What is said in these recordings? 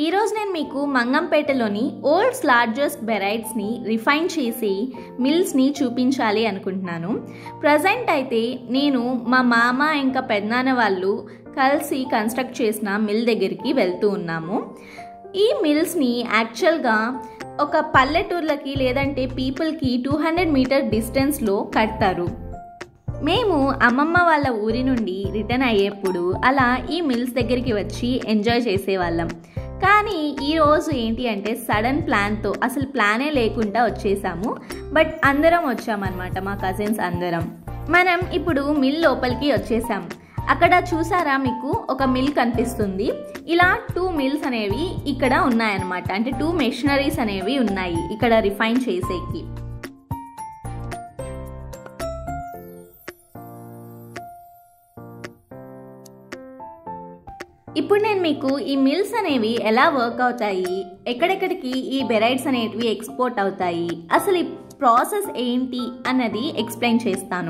ఈరోజు నేను మీకు మంగంపేటలోని ఓల్డ్స్ లార్జెస్ట్ బెరైట్స్ని రిఫైన్ చేసి మిల్స్ని చూపించాలి అనుకుంటున్నాను ప్రజెంట్ అయితే నేను మా మామ ఇంకా పెద్దనాన్న వాళ్ళు కలిసి కన్స్ట్రక్ట్ చేసిన మిల్ దగ్గరికి వెళ్తూ ఉన్నాము ఈ మిల్స్ని యాక్చువల్గా ఒక పల్లెటూర్లకి లేదంటే పీపుల్కి టూ హండ్రెడ్ మీటర్ డిస్టెన్స్లో కడతారు మేము అమ్మమ్మ వాళ్ళ ఊరి నుండి రిటర్న్ అయ్యేప్పుడు అలా ఈ మిల్స్ దగ్గరికి వచ్చి ఎంజాయ్ చేసేవాళ్ళం కానీ ఈరోజు ఏంటి అంటే సడన్ ప్లాన్తో అసలు ప్లానే లేకుండా వచ్చేసాము బట్ అందరం వచ్చామన్నమాట మా కజిన్స్ అందరం మనం ఇప్పుడు మిల్ లోపలికి వచ్చేసాం అక్కడ చూసారా మీకు ఒక మిల్ కనిపిస్తుంది ఇలా టూ మిల్స్ అనేవి ఇక్కడ ఉన్నాయన్నమాట అంటే టూ మెషినరీస్ అనేవి ఉన్నాయి ఇక్కడ రిఫైన్ చేసేకి ఇప్పుడు నేను మీకు ఈ మిల్స్ అనేవి ఎలా వర్క్ అవుతాయి ఎక్కడెక్కడికి ఈ బెరైట్స్ అనేటివి ఎక్స్పోర్ట్ అవుతాయి అసలు ఈ ప్రాసెస్ ఏంటి అన్నది ఎక్స్ప్లెయిన్ చేస్తాను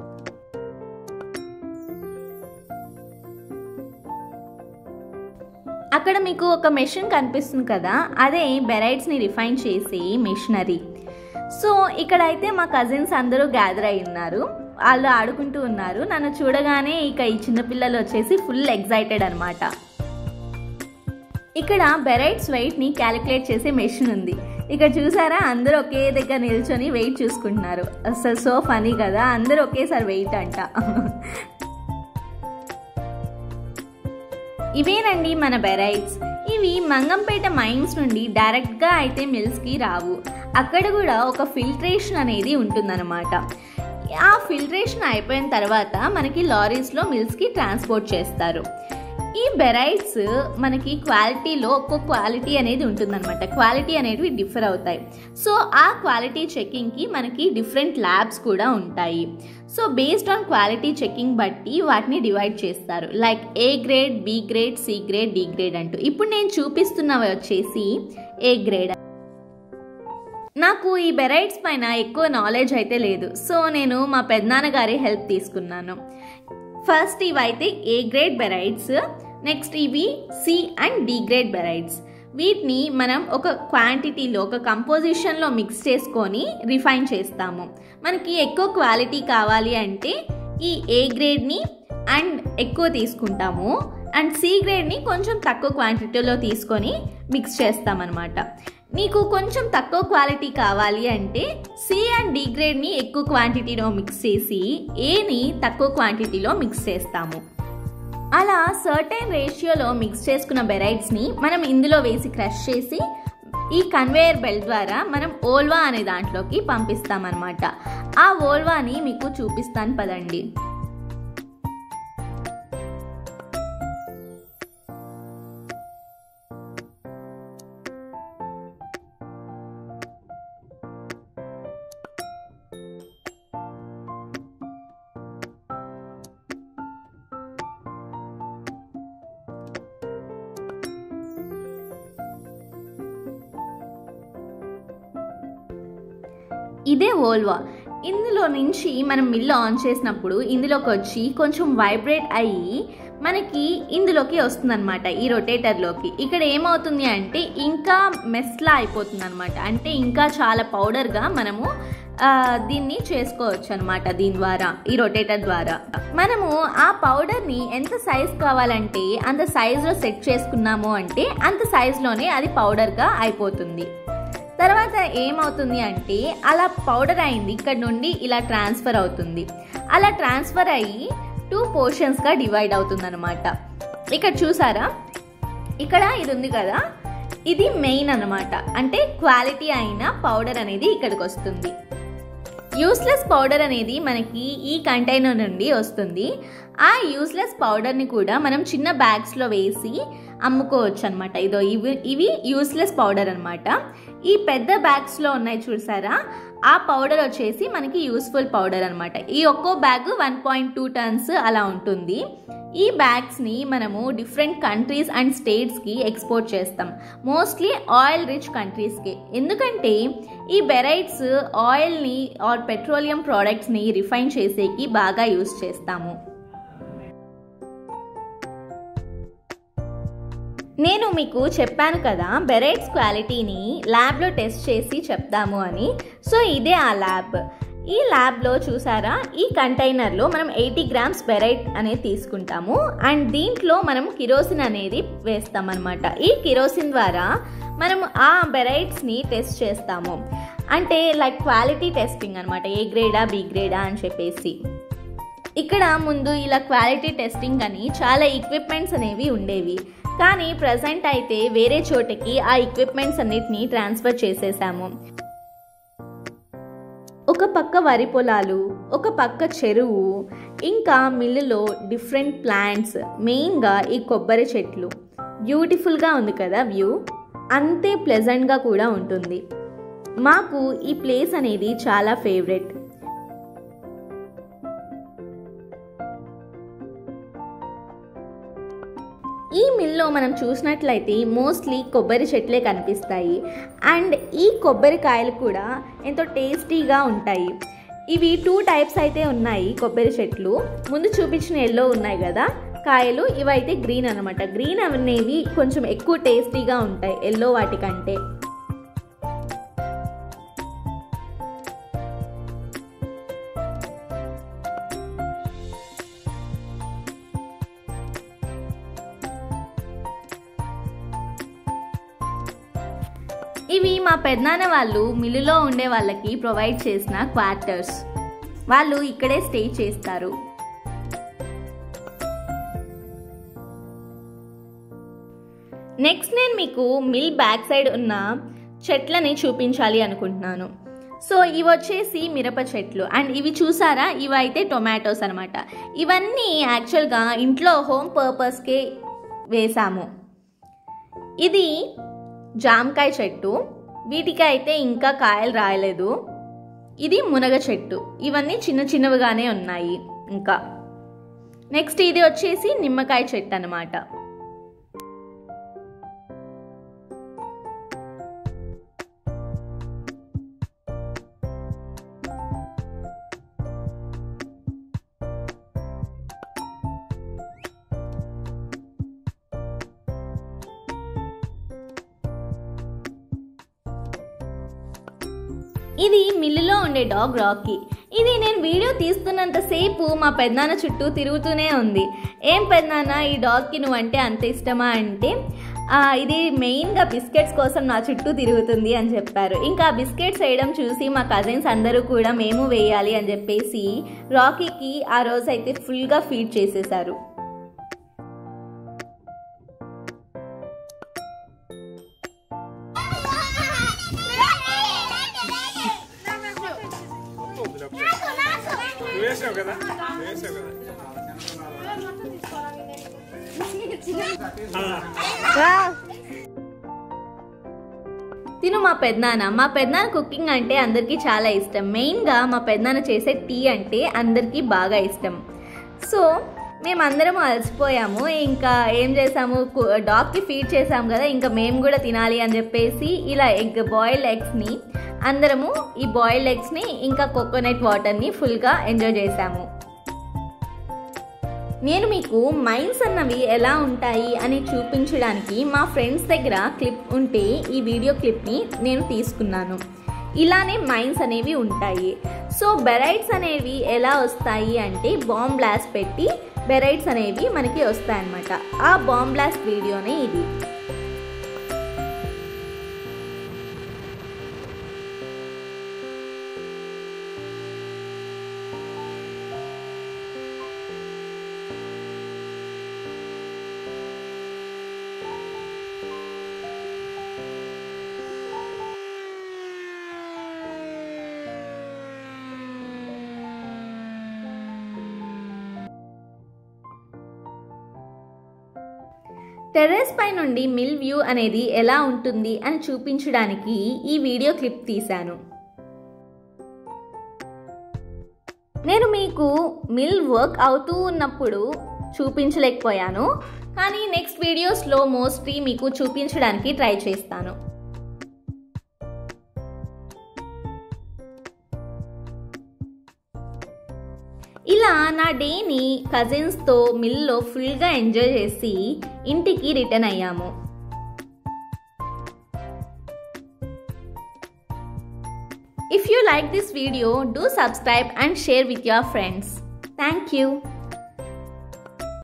అక్కడ మీకు ఒక మెషిన్ కనిపిస్తుంది కదా అదే బెరైట్స్ని రిఫైన్ చేసే మెషినరీ సో ఇక్కడైతే మా కజిన్స్ అందరూ గ్యాదర్ అయి ఉన్నారు వాళ్ళు ఆడుకుంటూ ఉన్నారు నన్ను చూడగానే ఇక ఈ చిన్నపిల్లలు వచ్చేసి ఫుల్ ఎగ్జైటెడ్ అనమాట ఇక్కడ బెరైట్స్ వెయిట్ని క్యాలిక్యులేట్ చేసే మెషిన్ ఉంది ఇక్కడ చూసారా అందరూ ఒకే దగ్గర నిల్చొని వెయిట్ చూసుకుంటున్నారు అసలు సో ఫనీ కదా అందరూ ఒకేసారి వెయిట్ అంట ఇవేనండి మన బెరైట్స్ ఇవి మంగంపేట మైన్స్ నుండి డైరెక్ట్గా అయితే మిల్స్కి రావు అక్కడ కూడా ఒక ఫిల్ట్రేషన్ అనేది ఉంటుందన్నమాట ఆ ఫిల్ట్రేషన్ అయిపోయిన తర్వాత మనకి లారీస్లో మిల్స్కి ట్రాన్స్పోర్ట్ చేస్తారు ఈ బెరైట్స్ మనకి క్వాలిటీలో ఒక్కో క్వాలిటీ అనేది ఉంటుందన్నమాట క్వాలిటీ అనేవి డిఫర్ అవుతాయి సో ఆ క్వాలిటీ చెకింగ్కి మనకి డిఫరెంట్ ల్యాబ్స్ కూడా ఉంటాయి so based on quality checking బట్టి వాటిని డివైడ్ చేస్తారు like A grade B grade C grade D grade అంటూ ఇప్పుడు నేను చూపిస్తున్నవి వచ్చేసి ఏ గ్రేడ్ నాకు ఈ బెరైట్స్ పైన ఎక్కువ నాలెడ్జ్ అయితే లేదు సో నేను మా పెద్దనాన్న గారి హెల్ప్ తీసుకున్నాను ఫస్ట్ ఇవైతే ఏ గ్రేడ్ బెరైట్స్ నెక్స్ట్ ఇవి C and D grade barites వీటిని మనం ఒక క్వాంటిటీలో ఒక కంపోజిషన్లో మిక్స్ చేసుకొని రిఫైన్ చేస్తాము మనకి ఎక్కువ క్వాలిటీ కావాలి అంటే ఈ ఏ గ్రేడ్ని అండ్ ఎక్కువ తీసుకుంటాము అండ్ సి గ్రేడ్ని కొంచెం తక్కువ క్వాంటిటీలో తీసుకొని మిక్స్ చేస్తామన్నమాట నీకు కొంచెం తక్కువ క్వాలిటీ కావాలి అంటే సి అండ్ డి గ్రేడ్ని ఎక్కువ క్వాంటిటీలో మిక్స్ చేసి ఏని తక్కువ క్వాంటిటీలో మిక్స్ చేస్తాము అలా సర్టెన్ రేషియోలో మిక్స్ చేసుకున్న బెరైట్స్ని మనం ఇందులో వేసి క్రష్ చేసి ఈ కన్వేయర్ బెల్ట్ ద్వారా మనం ఓల్వా అనే దాంట్లోకి పంపిస్తామన్నమాట ఆ ఓల్వాని మీకు చూపిస్తాను పదండి ఇదే ఓల్వా ఇందులో నుంచి మనం మిల్లు ఆన్ చేసినప్పుడు ఇందులోకి వచ్చి కొంచెం వైబ్రేట్ అయ్యి మనకి ఇందులోకి వస్తుందన్నమాట ఈ రొటేటర్లోకి ఇక్కడ ఏమవుతుంది అంటే ఇంకా మెస్లా అయిపోతుంది అనమాట అంటే ఇంకా చాలా పౌడర్గా మనము దీన్ని చేసుకోవచ్చు అనమాట దీని ద్వారా ఈ రొటేటర్ ద్వారా మనము ఆ పౌడర్ని ఎంత సైజ్ కావాలంటే అంత సైజులో సెట్ చేసుకున్నాము అంటే అంత సైజులోనే అది పౌడర్గా అయిపోతుంది తర్వాత ఏమవుతుంది అంటే అలా పౌడర్ అయింది ఇక్కడ నుండి ఇలా ట్రాన్స్ఫర్ అవుతుంది అలా ట్రాన్స్ఫర్ అయ్యి టూ పోర్షన్స్గా డివైడ్ అవుతుంది అనమాట ఇక్కడ చూసారా ఇక్కడ ఇది ఉంది కదా ఇది మెయిన్ అనమాట అంటే క్వాలిటీ అయిన పౌడర్ అనేది ఇక్కడికి వస్తుంది యూస్లెస్ పౌడర్ అనేది మనకి ఈ కంటైనర్ నుండి వస్తుంది ఆ యూస్లెస్ పౌడర్ని కూడా మనం చిన్న బ్యాగ్స్లో వేసి అమ్ముకోవచ్చు అనమాట ఇదో ఇవి ఇవి యూస్లెస్ పౌడర్ అనమాట ఈ పెద్ద బ్యాగ్స్లో ఉన్నాయి చూసారా ఆ పౌడర్ వచ్చేసి మనకి యూస్ఫుల్ పౌడర్ అనమాట ఈ ఒక్కో bag one point two tons అలా ఉంటుంది ఈ బ్యాగ్స్ని మనము డిఫరెంట్ కంట్రీస్ అండ్ స్టేట్స్కి ఎక్స్పోర్ట్ చేస్తాం మోస్ట్లీ ఆయిల్ రిచ్ కంట్రీస్కి ఎందుకంటే ఈ బెరైట్స్ ఆయిల్ని ఆర్ పెట్రోలియం ప్రోడక్ట్స్ని రిఫైన్ చేసేకి బాగా యూస్ చేస్తాము నేను మీకు చెప్పాను కదా బెరైట్స్ క్వాలిటీని ల్యాబ్లో టెస్ట్ చేసి చెప్దాము అని సో ఇదే ఆ ల్యాబ్ ఈ ల్యాబ్లో చూసారా ఈ కంటైనర్లో మనం ఎయిటీ గ్రామ్స్ బెరైట్ అనేది తీసుకుంటాము అండ్ దీంట్లో మనం కిరోసిన్ అనేది వేస్తామన్నమాట ఈ కిరోసిన్ ద్వారా మనం ఆ బెరైట్స్ని టెస్ట్ చేస్తాము అంటే లైక్ క్వాలిటీ టెస్టింగ్ అనమాట ఏ గ్రేడా బి గ్రేడా అని చెప్పేసి ఇక్కడ ముందు ఇలా క్వాలిటీ టెస్టింగ్ అని చాలా ఎక్విప్మెంట్స్ అనేవి ఉండేవి కానీ ప్రజెంట్ అయితే వేరే చోటకి ఆ ఎక్విప్మెంట్స్ అన్నిటిని ట్రాన్స్ఫర్ చేసేసాము ఒక పక్క వరి పొలాలు ఒక పక్క చెరువు ఇంకా మిల్లులో డిఫరెంట్ ప్లాంట్స్ మెయిన్గా ఈ కొబ్బరి చెట్లు బ్యూటిఫుల్గా ఉంది కదా వ్యూ అంతే ప్లెజెంట్గా కూడా ఉంటుంది మాకు ఈ ప్లేస్ అనేది చాలా ఫేవరెట్ ఈ మిల్లో మనం చూసినట్లయితే మోస్ట్లీ కొబ్బరి చెట్లే కనిపిస్తాయి అండ్ ఈ కొబ్బరికాయలు కూడా ఎంతో టేస్టీగా ఉంటాయి ఇవి టూ టైప్స్ అయితే ఉన్నాయి కొబ్బరి చెట్లు ముందు చూపించిన ఎల్లో ఉన్నాయి కదా కాయలు ఇవైతే గ్రీన్ అనమాట గ్రీన్ అనేవి కొంచెం ఎక్కువ టేస్టీగా ఉంటాయి ఎల్లో వాటికంటే ఇవి మా పెద్దనాన్న వాళ్ళు మిల్లులో ఉండే వాళ్ళకి ప్రొవైడ్ చేసిన క్వార్టర్స్ వాళ్ళు ఇక్కడే స్టే చేస్తారు నెక్స్ట్ నేను మీకు మిల్ బ్యాక్ సైడ్ ఉన్న చెట్లని చూపించాలి అనుకుంటున్నాను సో ఇవి వచ్చేసి మిరప చెట్లు అండ్ ఇవి చూసారా ఇవి అయితే టొమాటోస్ అనమాట ఇవన్నీ యాక్చువల్గా ఇంట్లో హోమ్ పర్పస్కే వేసాము ఇది జామకాయ చెట్టు వీటికి అయితే ఇంకా కాయలు రాయలేదు ఇది మునగ చెట్టు ఇవన్నీ చిన్న చిన్నవిగానే ఉన్నాయి ఇంకా నెక్స్ట్ ఇది వచ్చేసి నిమ్మకాయ చెట్టు అనమాట ఇది మిల్లులో ఉండే డాగ్ రాకీ ఇది నేను వీడియో తీస్తున్నంతసేపు మా పెద్దనాన్న చుట్టూ తిరుగుతూనే ఉంది ఏం పెద్దనాన్న ఈ డాగ్కి నువ్వంటే అంత ఇష్టమా అంటే "ఆ, ఇది మెయిన్గా బిస్కెట్స్ కోసం నా చుట్టూ తిరుగుతుంది అని చెప్పారు ఇంకా ఆ బిస్కెట్స్ వేయడం చూసి మా కజిన్స్ అందరూ కూడా మేము వేయాలి అని చెప్పేసి రాకీకి ఆ రోజు అయితే ఫుల్గా ఫీడ్ చేసేసారు నువ్వు వేసావు కదా నువ్వు వేసావు కదా తిను మా పెద్దనాన్న మా పెద్దనాన్న కుకింగ్ అంటే అందరికీ చాలా ఇష్టం మెయిన్గా మా పెద్దనాన్న చేసే టీ అంటే అందరికీ బాగా ఇష్టం సో మేమందరం అలసిపోయాము ఇంకా ఏం చేసాము కు- డాగ్కి ఫీడ్ చేసాము కదా ఇంకా మేము కూడా తినాలి అని చెప్పేసి ఇలా ఎగ్ బాయిల్డ్ ఎగ్స్ని అందరము ఈ బాయిల్డ్ ఎగ్స్ని ఇంకా కోకోనట్ వాటర్ని ఫుల్గా ఎంజాయ్ చేసాము నేను మీకు మైన్స్ అన్నవి ఎలా ఉంటాయి అని చూపించడానికి మా ఫ్రెండ్స్ దగ్గర క్లిప్ ఉంటే ఈ వీడియో క్లిప్ని నేను తీసుకున్నాను ఇలానే మైన్స్ అనేవి ఉంటాయి సో బెరైట్స్ అనేవి ఎలా వస్తాయి అంటే బాంబ్ బ్లాస్ట్ పెట్టి బెరైట్స్ అనేవి మనకి వస్తాయన్నమాట ఆ బాంబ్ బ్లాస్ట్ వీడియోనే ఇది టెర్రస్ పై నుండి మిల్ వ్యూ అనేది ఎలా ఉంటుంది అని చూపించడానికి ఈ వీడియో క్లిప్ తీశాను నేను మీకు మిల్ వర్క్ అవుతూ ఉన్నప్పుడు చూపించలేకపోయాను కానీ నెక్స్ట్ వీడియోస్లో మోస్ట్లీ మీకు చూపించడానికి ట్రై చేస్తాను ఇలా నా డేని కజిన్స్తో మిల్లో ఫుల్గా ఎంజాయ్ చేసి ఇంటికి రిటర్న్ అయ్యాము like this video, do subscribe and share with your friends. Thank you.